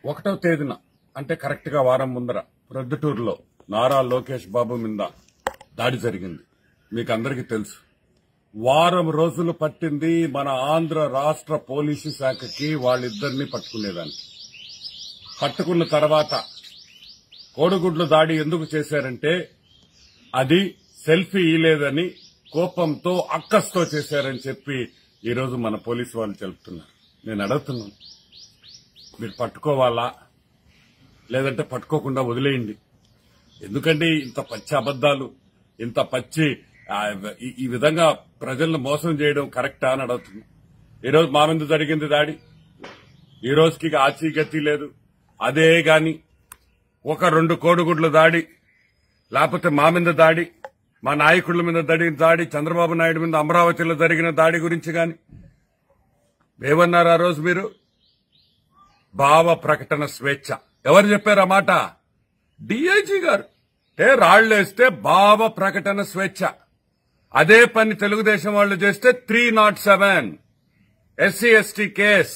ఒకటో తేదీన అంటే కరెక్ట్ గా వారం ముందర ప్రొద్దుటూరులో నారా లోకేష్ బాబు మీద దాడి జరిగింది మీకు అందరికీ తెలుసు వారం రోజులు పట్టింది మన ఆంధ్ర రాష్ట్ర పోలీసు శాఖకి వాళ్ళిద్దరిని పట్టుకునేదానికి పట్టుకున్న తర్వాత కోడిగుడ్లు దాడి ఎందుకు చేశారంటే అది సెల్ఫీ ఇలేదని కోపంతో అక్కస్తో చేశారని చెప్పి ఈ రోజు మన పోలీసు వాళ్ళు తెలుపుతున్నారు నేను అడుగుతున్నాను మీరు పట్టుకోవాలా లేదంటే పట్టుకోకుండా వదిలేయండి ఎందుకంటే ఇంత పచ్చి అబద్దాలు ఇంత పచ్చి ఆ, ఈ- ఈ విధంగా ప్రజలను మోసం చేయడం కరెక్టా అని అడుగుతున్నా ఈరోజు మా మీద జరిగింది దాడి ఈ రోజుకి ఇక ఆచీ గతి లేదు అదే గాని ఒక రెండు కోడిగుడ్ల దాడి లేకపోతే మా మీద దాడి మా నాయకుల మీద జరిగిన దాడి చంద్రబాబు నాయుడు మీద అమరావతిలో జరిగిన దాడి గురించి గాని ఏమన్నారు ఆ రోజు మీరు భావ ప్రకటన స్వేచ్ఛ ఎవరు చెప్పారు ఆ మాట డిఐజీ గారు అంటే రాళ్లేస్తే భావ ప్రకటన స్వేచ్ఛ అదే పని తెలుగుదేశం వాళ్ళు చేస్తే three not seven SC ST case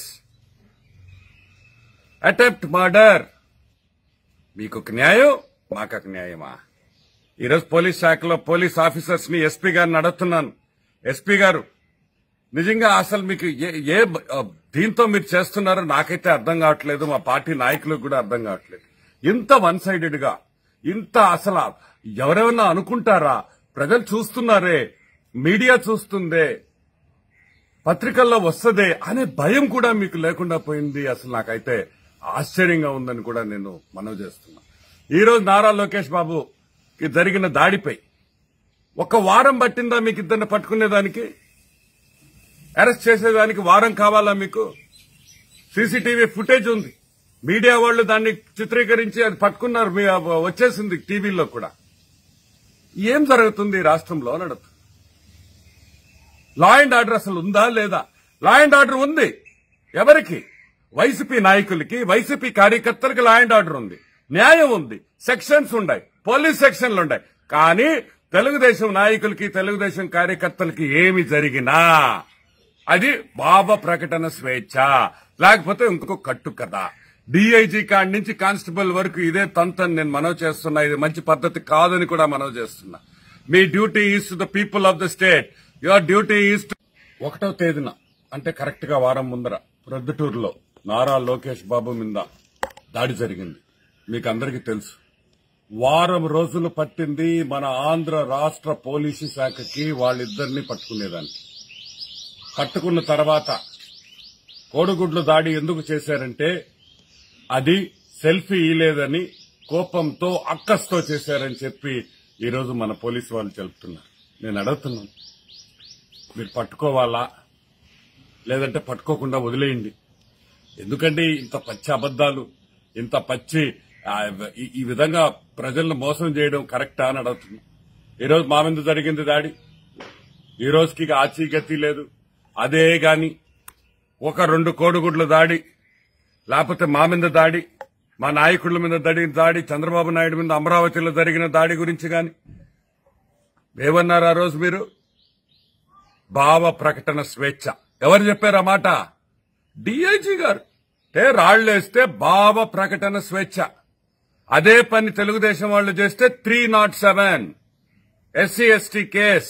attempt murder మీకు ఒక న్యాయం మాకు ఒక న్యాయమా ఈరోజు పోలీస్ శాఖలో పోలీస్ ఆఫీసర్స్ ని ఎస్పీ గారిని అడుగుతున్నాను ఎస్పీ గారు నిజంగా అసలు మీకు ఏ ఏ ఆ, దీంతో మీరు చేస్తున్నారో నాకైతే అర్థం కావట్లేదు మా పార్టీ నాయకులకు కూడా అర్థం కావట్లేదు ఇంత వన్ సైడెడ్ గా ఇంత అసలు ఎవరెవరన్నా అనుకుంటారా ప్రజలు చూస్తున్నారే మీడియా చూస్తుందే పత్రికల్లో వస్తదే అనే భయం కూడా మీకు లేకుండా పోయింది అసలు నాకైతే ఆశ్చర్యంగా ఉందని కూడా నేను మనవి చేస్తున్నా ఈ రోజు నారా లోకేష్ బాబుకి జరిగిన దాడిపై ఒక వారం పట్టిందా మీకు ఇద్దరిని పట్టుకునేదానికి అరెస్ట్ చేసేదానికి వారం కావాలా మీకు సీసీటీవీ ఫుటేజ్ ఉంది మీడియా వాళ్ళు దాన్ని చిత్రీకరించి అది పట్టుకున్నారు మీ వచ్చేసింది టీవీలో కూడా ఏం జరుగుతుంది ఈ రాష్ట్రంలో అని అడుగుతుంది లా అండ్ ఆర్డర్ అసలు ఉందా లేదా లా అండ్ ఆర్డర్ ఉంది ఎవరికి వైసీపీ నాయకులకి వైసీపీ కార్యకర్తలకి లా అండ్ ఆర్డర్ ఉంది న్యాయం ఉంది సెక్షన్స్ ఉన్నాయి పోలీస్ సెక్షన్లు ఉన్నాయి కానీ తెలుగుదేశం నాయకులకి తెలుగుదేశం కార్యకర్తలకి ఏమి జరిగినా అది బాబ ప్రకటన స్వేచ్ఛ లేకపోతే ఇంకొక కట్టు కదా డిఐజీ కాడి నుంచి కానిస్టేబుల్ వరకు ఇదే తంతని నేను మనవి చేస్తున్నా ఇది మంచి పద్ధతి కాదని కూడా మనవి చేస్తున్నా మీ duty is to the people of the state your duty is ఒకటో తేదీన అంటే కరెక్ట్ గా వారం ముందర ప్రొద్దుటూరులో నారా లోకేష్ బాబు మీద దాడి జరిగింది మీకు అందరికీ తెలుసు వారం రోజులు పట్టింది మన ఆంధ్ర రాష్ట్ర పోలీసు శాఖకి వాళ్ళిద్దరిని పట్టుకునేదానికి పట్టుకున్న తర్వాత కోడిగుడ్లు దాడి ఎందుకు చేశారంటే అది సెల్ఫీ ఇలేదని కోపంతో అక్కస్తో చేశారని చెప్పి ఈ రోజు మన పోలీసు వాళ్ళు తెలుపుతున్నారు నేను అడుగుతున్నాను మీరు పట్టుకోవాలా లేదంటే పట్టుకోకుండా వదిలేయండి ఎందుకంటే ఇంత పచ్చి అబద్దాలు ఇంత పచ్చి ఆ, ఈ- ఈ విధంగా ప్రజలను మోసం చేయడం కరెక్టా అని అడుగుతున్నా ఈరోజు మా మీద జరిగింది దాడి ఈ రోజుకి ఇక ఆచీ గతి లేదు అదే గాని ఒక రెండు కోడిగుడ్ల దాడి లేకపోతే మా మీద దాడి మా నాయకుల మీద జరిగిన దాడి చంద్రబాబు నాయుడు మీద అమరావతిలో జరిగిన దాడి గురించి గాని ఏమన్నారు ఆ రోజు మీరు భావ ప్రకటన స్వేచ్ఛ ఎవరు చెప్పారు ఆ మాట డిఐజీ గారు అంటే రాళ్లేస్తే భావ ప్రకటన స్వేచ్ఛ అదే పని తెలుగుదేశం వాళ్ళు చేస్తే three not seven SC ST case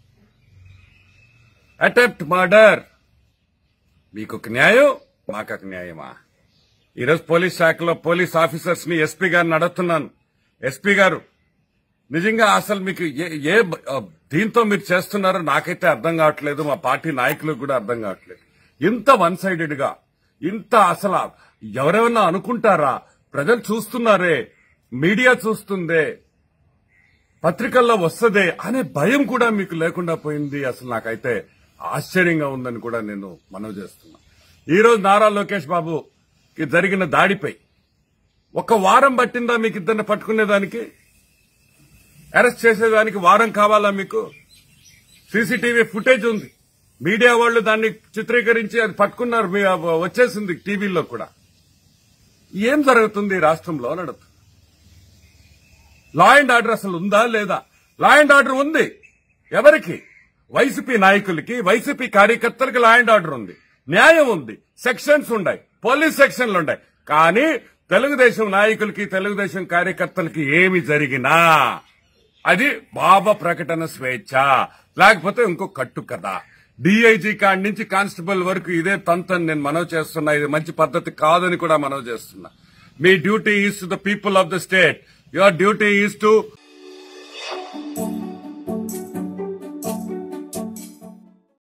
attempt murder మీకు ఒక న్యాయం మాకు ఒక న్యాయమా ఈరోజు పోలీస్ శాఖలో పోలీస్ ఆఫీసర్స్ ని ఎస్పీ గారిని అడుగుతున్నాను ఎస్పీ గారు నిజంగా అసలు మీకు ఏ ఏ ఆ, దీంతో మీరు చేస్తున్నారో నాకైతే అర్థం కావట్లేదు మా పార్టీ నాయకులకు కూడా అర్థం కావట్లేదు ఇంత వన్ సైడెడ్ గా ఇంత అసలు ఎవరెవరన్నా అనుకుంటారా ప్రజలు చూస్తున్నారే మీడియా చూస్తుందే పత్రికల్లో వస్తదే అనే భయం కూడా మీకు లేకుండా పోయింది అసలు నాకైతే ఆశ్చర్యంగా ఉందని కూడా నేను మనవి చేస్తున్నా ఈ రోజు నారా లోకేష్ బాబుకి జరిగిన దాడిపై ఒక వారం పట్టిందా మీకు ఇద్దరిని పట్టుకునేదానికి అరెస్ట్ చేసేదానికి వారం కావాలా మీకు సీసీటీవీ ఫుటేజ్ ఉంది మీడియా వాళ్ళు దాన్ని చిత్రీకరించి అది పట్టుకున్నారు మీ వచ్చేసింది టీవీలో కూడా ఏం జరుగుతుంది ఈ రాష్ట్రంలో అని అడుగుతుంది లా అండ్ ఆర్డర్ అసలు ఉందా లేదా లా అండ్ ఆర్డర్ ఉంది ఎవరికి వైసీపీ నాయకులకి వైసీపీ కార్యకర్తలకి లా అండ్ ఆర్డర్ ఉంది న్యాయం ఉంది సెక్షన్స్ ఉన్నాయి పోలీస్ సెక్షన్లు ఉన్నాయి కానీ తెలుగుదేశం నాయకులకి తెలుగుదేశం కార్యకర్తలకి ఏమి జరిగినా అది బాబా ప్రకటన స్వేచ్ఛ లేకపోతే ఇంకో కట్టు కదా డిఐజీ కాడి నుంచి కానిస్టేబుల్ వరకు ఇదే తంతని నేను మనవి చేస్తున్నా ఇది మంచి పద్ధతి కాదని కూడా మనవి చేస్తున్నా మీ duty is to the people of the state your duty is to